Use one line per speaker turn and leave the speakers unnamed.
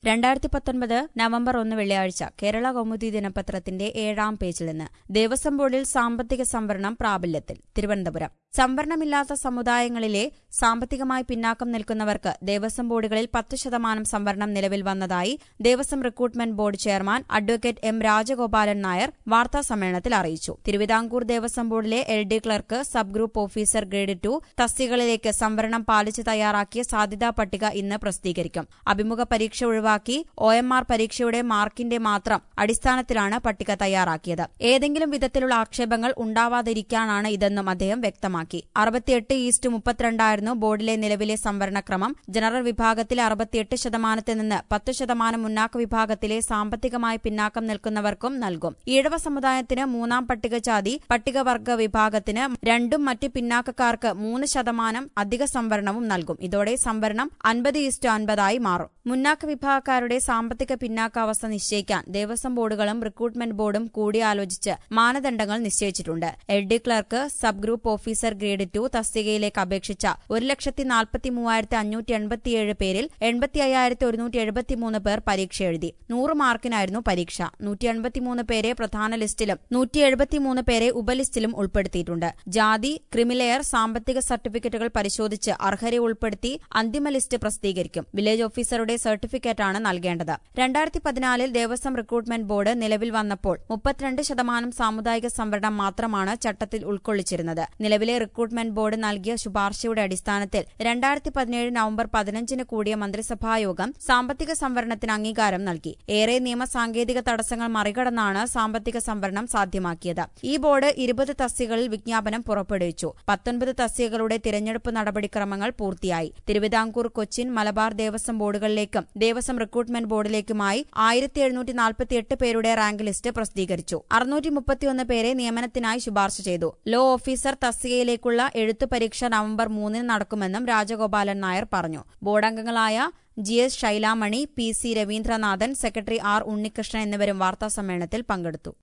രണ്ടായിരത്തി പത്തൊൻപത് നവംബർ ഒന്ന് വെള്ളിയാഴ്ച കേരള കൗമുദി ദിനപത്രത്തിന്റെ ഏഴാം പേജിൽ നിന്ന് ദേവസ്വം ബോർഡിൽ സാമ്പത്തിക സംവരണം പ്രാബല്യത്തിൽ തിരുവനന്തപുരം സംവരണമില്ലാത്ത സമുദായങ്ങളിലെ സാമ്പത്തികമായി പിന്നാക്കം നിൽക്കുന്നവർക്ക് ദേവസ്വം ബോർഡുകളിൽ പത്ത് ശതമാനം സംവരണം നിലവിൽ വന്നതായി Devaswom recruitment board chairman advocate M Rajagopalan Nair വാർത്താ സമ്മേളനത്തിൽ അറിയിച്ചു തിരുവിതാംകൂർ ദേവസ്വം ബോർഡിലെ L D clerk sub group officer grade two തസ്തികകളിലേക്ക് സംവരണം പാലിച്ച് തയ്യാറാക്കിയ സാധ്യതാ പട്ടിക ഇന്ന് പ്രസിദ്ധീകരിക്കും അഭിമുഖ പരീക്ഷ ഒഴിവാക്കി ഒ എം ആർ പരീക്ഷയുടെ മാർക്കിന്റെ മാത്രം അടിസ്ഥാനത്തിലാണ് പട്ടിക തയ്യാറാക്കിയത് ഏതെങ്കിലും വിധത്തിലുള്ള ആക്ഷേപങ്ങൾ ഉണ്ടാവാതിരിക്കാനാണ് ഇതെന്നും അദ്ദേഹം വ്യക്തമാക്കി അറുപത്തിയെട്ട് ഈസ്റ്റ് മുപ്പത്തിരണ്ടായിരുന്നു ബോർഡിലെ നിലവിലെ സംവരണക്രമം ജനറൽ വിഭാഗത്തിലെ അറുപത്തിയെട്ട് ശതമാനത്തിൽ നിന്ന് പത്ത് ശതമാനം മുന്നാക്ക വിഭാഗത്തിലെ സാമ്പത്തികമായി പിന്നാക്കം നിൽക്കുന്നവർക്കും നൽകും ഈഴവ സമുദായത്തിന് മൂന്നാം പട്ടികജാതി പട്ടികവർഗ വിഭാഗത്തിന് രണ്ടും മറ്റ് പിന്നാക്കക്കാർക്ക് മൂന്ന് ശതമാനം അധിക സംവരണവും നൽകും ഇതോടെ സംവരണം അൻപത് ഈസ്റ്റ് അൻപതായി മാറും മുന്നാക്ക വിഭാഗക്കാരുടെ സാമ്പത്തിക പിന്നാക്കാവസ്ഥ നിശ്ചയിക്കാൻ ദേവസ്വം ബോർഡുകളും റിക്രൂട്ട്മെന്റ് ബോർഡും കൂടിയാലോചിച്ച് മാനദണ്ഡങ്ങൾ നിശ്ചയിച്ചിട്ടുണ്ട് L D clerk sub group officer grade two തസ്തികയിലേക്ക് അപേക്ഷിച്ച ഒരു ലക്ഷത്തി നാൽപ്പത്തി മൂവായിരത്തി അഞ്ഞൂറ്റി എൺപത്തിയേഴ് പേരിൽ എൺപത്തി അയ്യായിരത്തി ഒരുന്നൂറ്റി എഴുപത്തിമൂന്ന് പേർ പരീക്ഷ എഴുതി നൂറ് മാർക്കിനായിരുന്നു പരീക്ഷ നൂറ്റി എൺപത്തിമൂന്ന് പേരെ പ്രധാന ലിസ്റ്റിലും നൂറ്റി എഴുപത്തിമൂന്ന് പേരെ ഉപലിസ്റ്റിലും ഉൾപ്പെടുത്തിയിട്ടുണ്ട് ജാതി ക്രിമിലെയർ സാമ്പത്തിക സർട്ടിഫിക്കറ്റുകൾ പരിശോധിച്ച് അർഹരെ ഉൾപ്പെടുത്തി അന്തിമ ലിസ്റ്റ് പ്രസിദ്ധീകരിക്കും വില്ലേജ് ഓഫീസറുടെ സർട്ടിഫിക്കറ്റാണ് നൽകേണ്ടത് രണ്ടായിരത്തി പതിനാലിൽ ദേവസ്വം റിക്രൂട്ട്മെന്റ് ബോർഡ് നിലവിൽ വന്നപ്പോൾ മുപ്പത്തിരണ്ട് ശതമാനം സാമുദായിക സംവരണം മാത്രമാണ് ചട്ടത്തിൽ ഉൾക്കൊള്ളിച്ചിരുന്നത് നിലവിലെ റിക്രൂട്ട്മെന്റ് ബോർഡ് നൽകിയ ശുപാർശയുടെ അടിസ്ഥാനത്തിൽ രണ്ടായിരത്തി പതിനേഴ് നവംബർ പതിനഞ്ചിന് കൂടിയ മന്ത്രിസഭായോഗം സാമ്പത്തിക സംവരണത്തിന് അംഗീകാരം നൽകി ഏറെ നിയമ സാങ്കേതിക തടസ്സങ്ങൾ മറികടന്നാണ് സാമ്പത്തിക സംവരണം സാധ്യമാക്കിയത് ഈ ബോർഡ് ഇരുപത് തസ്തികകളിൽ വിജ്ഞാപനം പുറപ്പെടുവിച്ചു പത്തൊൻപത് തസ്തികകളുടെ തിരഞ്ഞെടുപ്പ് നടപടിക്രമങ്ങൾ പൂർത്തിയായി തിരുവിതാംകൂർ കൊച്ചിൻ മലബാർ ദേവസ്വം ബോർഡുകളിലേക്കും ദേവസ്വം റിക്രൂട്ട്മെന്റ് ബോർഡിലേക്കുമായി ആയിരത്തി എഴുന്നൂറ്റി നാൽപ്പത്തിയെട്ട് പേരുടെ റാങ്ക് ലിസ്റ്റ് പ്രസിദ്ധീകരിച്ചു അറുന്നൂറ്റി മുപ്പത്തിയൊന്ന് പേരെ നിയമനത്തിനായി ശുപാർശ ചെയ്തു ലോ ഓഫീസർ തസ്തികയിലേക്കുള്ള എഴുത്തു പരീക്ഷ നവംബർ മൂന്നിന് നടക്കുമെന്നും രാജഗോപാലൻ നായർ പറഞ്ഞു ബോർഡംഗങ്ങളായ G S Shailamani P C Raveendranathan secretary R Unnikrishnan എന്നിവരും വാർത്താസമ്മേളനത്തിൽ പങ്കെടുത്തു